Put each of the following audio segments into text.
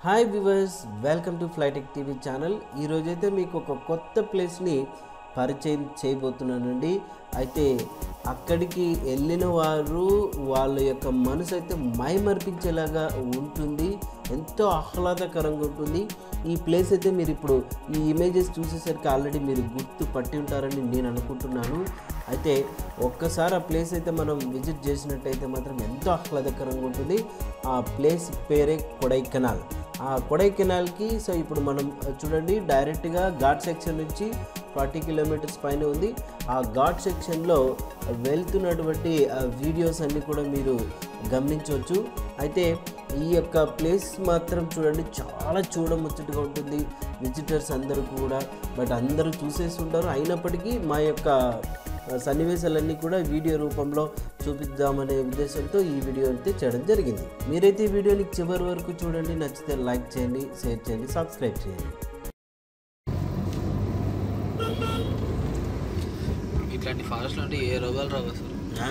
Hi viewers welcome to Flytech TV channel ఈరోజైతే మీకు ఒక కొత్త ప్లేస్ని పరిచయం చేయబోతున్నానండి అయితే అక్కడికి వెళ్ళిన వారు వాళ్ళ యొక్క మనసు అయితే మైమర్పించేలాగా ఉంటుంది ఎంతో ఆహ్లాదకరంగా ఉంటుంది ఈ ప్లేస్ అయితే మీరు ఇప్పుడు ఈ ఇమేజెస్ చూసేసరికి ఆల్రెడీ మీరు గుర్తు పట్టి ఉంటారని నేను అనుకుంటున్నాను అయితే ఒక్కసారి ఆ ప్లేస్ అయితే మనం విజిట్ చేసినట్టయితే మాత్రం ఎంతో ఆహ్లాదకరంగా ఉంటుంది ఆ ప్లేస్ పేరే కొడైకెనాల్ ఆ కొడైకెనాల్కి సో ఇప్పుడు మనం చూడండి డైరెక్ట్గా ఘాట్ సెక్షన్ నుంచి ఫార్టీ కిలోమీటర్స్ పైన ఉంది ఆ ఘాట్ సెక్షన్లో వెళ్తున్నటువంటి ఆ వీడియోస్ అన్నీ కూడా మీరు గమనించవచ్చు అయితే ఈ యొక్క ప్లేస్ మాత్రం చూడండి చాలా చూడముచ్చటగా ఉంటుంది విజిటర్స్ అందరూ కూడా బట్ అందరూ చూసేసి ఉంటారు అయినప్పటికీ మా యొక్క సన్నివేశాలన్నీ కూడా వీడియో రూపంలో చూపిద్దామనే ఉద్దేశంతో ఈ వీడియో అయితే చేయడం జరిగింది మీరైతే ఈ వీడియోని చివరి వరకు చూడండి నచ్చితే లైక్ చేయండి షేర్ చేయండి సబ్స్క్రైబ్ చేయండి ఇట్లాంటి ఫారెస్ట్లో అంటే ఏ రోగాలు రావు అసలు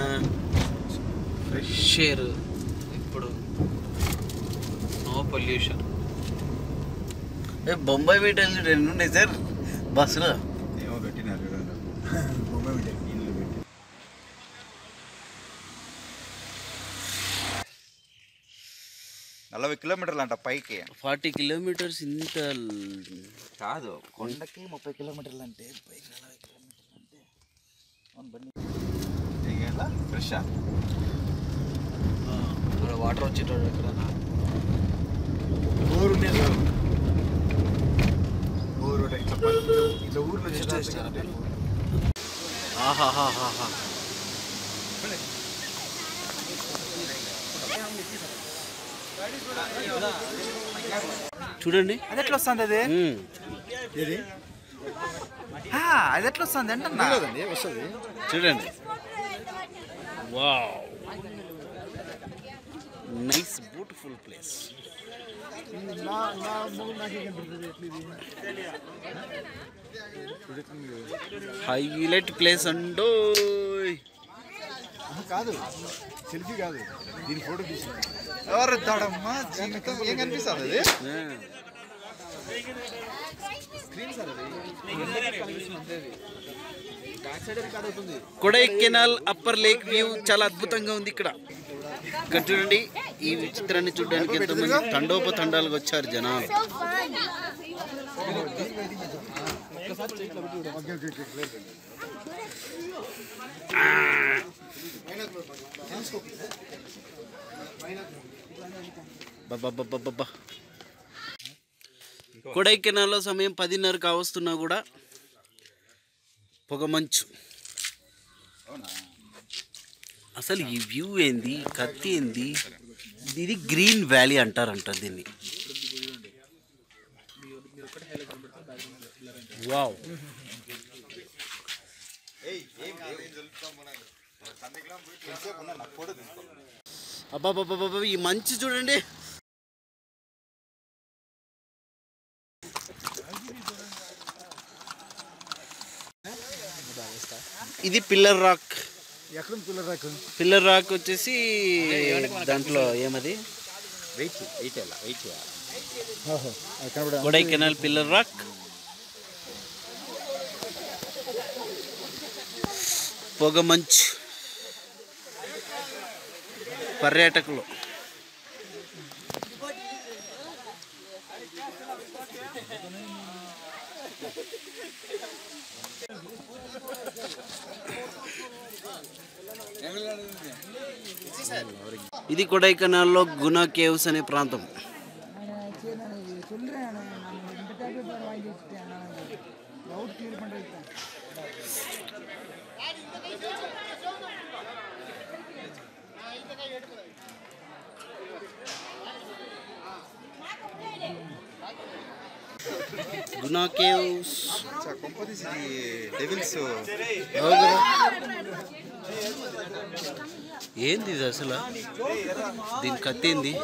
ఫ్రెష్ ఎయిర్ ఇప్పుడు నో పొల్యూషన్ బొంబాయి మీటర్లు రెండు ఉన్నాయి సార్ బస్సులో ఏమో పెట్టినారు బొమ్మ పెట్టారు ఇల్లు పెట్టి నలభై కిలోమీటర్లు అంట పైకి ఫార్టీ కిలోమీటర్స్ ఇంత కాదు కొండకి ముప్పై కిలోమీటర్లు అంటే పైకి నలభై కిలోమీటర్లు అంటే అవును బండి ఎలా ఫ్రెషా వాటర్ వచ్చేటోడు ఎక్కడ ఊరు ఊరు ఇట్లా పల్లె- ఇట్లా ఊర్లో వచ్చేటప్పుడు ఆహాహాహాహా చూడండి అది ఎట్లా వస్తుంది అది మ్మ్. ఏది అది ఎట్లా వస్తుంది అంటే వస్తుంది చూడండి wow nice beautiful place highlight place అండో కాదు సెల్ఫీ కాదు దీని ఫోటో తీసి ఎవరు తాడమ్మా జీవితం ఏం కనిపిస్తుంది అది కొడైకెనాల్ అప్పర్ లేక్ వ్యూ చాలా అద్భుతంగా ఉంది ఇక్కడ ఇక్కడ చూడండి ఈ చిత్రాన్ని చూడడానికి ఎంతమంది తండోపతండాలుగా వచ్చారు జనాలు బాబా కొడైకెనాల్లో సమయం పదిన్నర కావస్తున్నా కూడా పొగమంచు అసలు ఈ వ్యూ ఏంది కత్తి ఏంది ఇది గ్రీన్ వ్యాలీ అంటారంట దీన్ని వావ్ అబ్బాబాబాబా ఈ మంచు చూడండి ఇది పిల్లర్ రాక్ ఎక్కడ పిల్లలు రాకు పిల్లర్ రాక్ వచ్చేసి దాంట్లో ఏమది వెయిట్ వెయిట్ ఎలా వెయిట్ కొడైకెనాల్ పిల్లర్ రాక్ పొగమంచు పర్యాటకులు ఇది కొడైకెనాల్లో గునా కేవ్స్ అనే ప్రాంతం గునా కేవ్స్ కొంపదీసి డెవిల్స్ ఏంది ఇది అసలు దీని కత్తేంది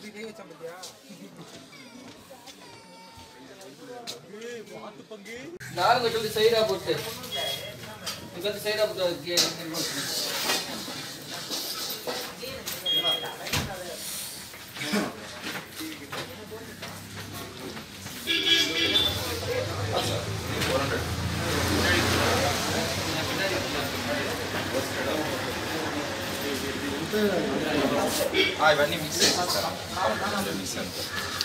நானும் சொல்லி சைடா போட்டு இங்க சைடா போட்டு ఇవన్నీ మిక్స్ చేసేస్తారా మిక్స్ అంతా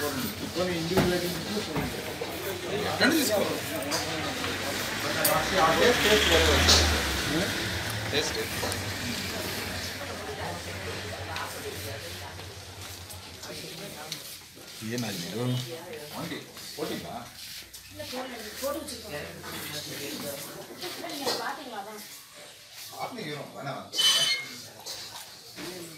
రెండు తీసుకో టేస్ట్ ఏనాది మీరు వండి పోటీగా పాటలు